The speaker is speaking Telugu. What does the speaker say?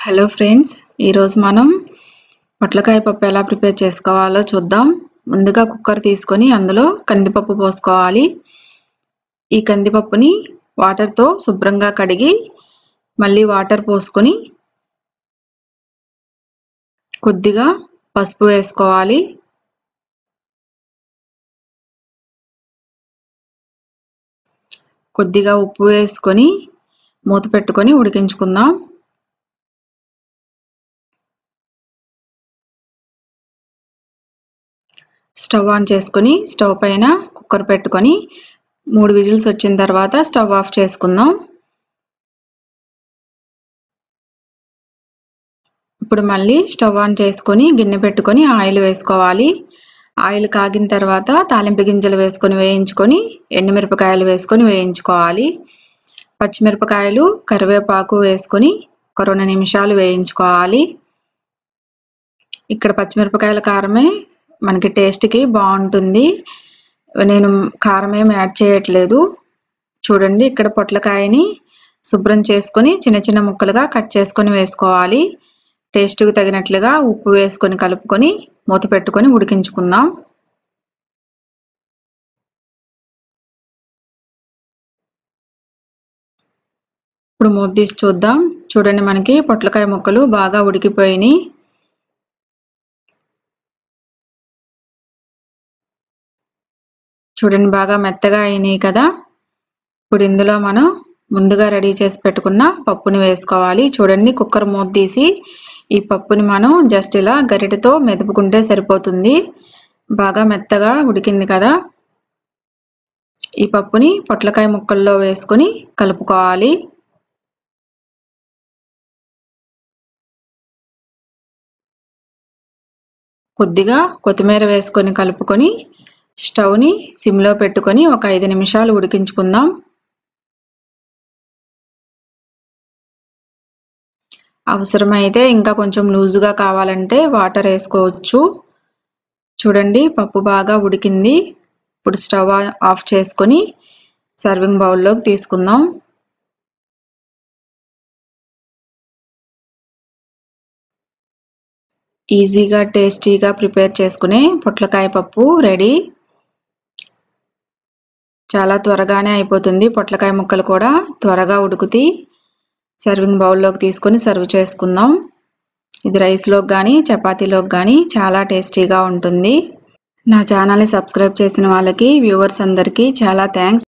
హలో ఫ్రెండ్స్ ఈరోజు మనం పొట్లకాయ పప్పు ఎలా ప్రిపేర్ చేసుకోవాలో చూద్దాం ముందుగా కుక్కర్ తీసుకొని అందులో కందిపప్పు పోసుకోవాలి ఈ కందిపప్పుని వాటర్తో శుభ్రంగా కడిగి మళ్ళీ వాటర్ పోసుకొని కొద్దిగా పసుపు వేసుకోవాలి కొద్దిగా ఉప్పు వేసుకొని మూత పెట్టుకొని ఉడికించుకుందాం స్టవ్ ఆన్ చేసుకొని స్టవ్ పైన కుక్కర్ పెట్టుకొని మూడు విజిల్స్ వచ్చిన తర్వాత స్టవ్ ఆఫ్ చేసుకుందాం ఇప్పుడు మళ్ళీ స్టవ్ ఆన్ చేసుకొని గిన్నె పెట్టుకొని ఆయిల్ వేసుకోవాలి ఆయిల్ కాగిన తర్వాత తాలింపు గింజలు వేసుకొని వేయించుకొని ఎండుమిరపకాయలు వేసుకొని వేయించుకోవాలి పచ్చిమిరపకాయలు కరివేపాకు వేసుకొని ఒక రెండు నిమిషాలు వేయించుకోవాలి ఇక్కడ పచ్చిమిరపకాయల కారమే మనకి టేస్ట్కి బాగుంటుంది నేను కారం ఏం యాడ్ చేయట్లేదు చూడండి ఇక్కడ పొట్లకాయని శుభ్రం చేసుకొని చిన్న చిన్న ముక్కలుగా కట్ చేసుకొని వేసుకోవాలి టేస్ట్కి తగినట్లుగా ఉప్పు వేసుకొని కలుపుకొని మూత పెట్టుకొని ఉడికించుకుందాం ఇప్పుడు మూత తీసి చూద్దాం చూడండి మనకి పొట్లకాయ ముక్కలు బాగా ఉడికిపోయినాయి చూడండి బాగా మెత్తగా అయినాయి కదా ఇప్పుడు ఇందులో మనం ముందుగా రెడీ చేసి పెట్టుకున్న పప్పుని వేసుకోవాలి చూడండి కుక్కర్ మూత తీసి ఈ పప్పుని మనం జస్ట్ ఇలా గరిటెతో మెదుపుకుంటే సరిపోతుంది బాగా మెత్తగా ఉడికింది కదా ఈ పప్పుని పొట్లకాయ ముక్కల్లో వేసుకొని కలుపుకోవాలి కొద్దిగా కొత్తిమీర వేసుకొని కలుపుకొని స్టవ్ని సిమ్లో పెట్టుకొని ఒక ఐదు నిమిషాలు ఉడికించుకుందాం అవసరమైతే ఇంకా కొంచెం లూజుగా కావాలంటే వాటర్ వేసుకోవచ్చు చూడండి పప్పు బాగా ఉడికింది ఇప్పుడు స్టవ్ ఆఫ్ చేసుకొని సర్వింగ్ బౌల్లోకి తీసుకుందాం ఈజీగా టేస్టీగా ప్రిపేర్ చేసుకునే పొట్లకాయ పప్పు రెడీ చాలా త్వరగానే అయిపోతుంది పొట్లకాయ ముక్కలు కూడా త్వరగా ఉడుకుతాయి సర్వింగ్ బౌల్లోకి తీసుకొని సర్వ్ చేసుకుందాం ఇది రైస్లోకి కానీ చపాతీలోకి కానీ చాలా టేస్టీగా ఉంటుంది నా ఛానల్ని సబ్స్క్రైబ్ చేసిన వాళ్ళకి వ్యూవర్స్ అందరికీ చాలా థ్యాంక్స్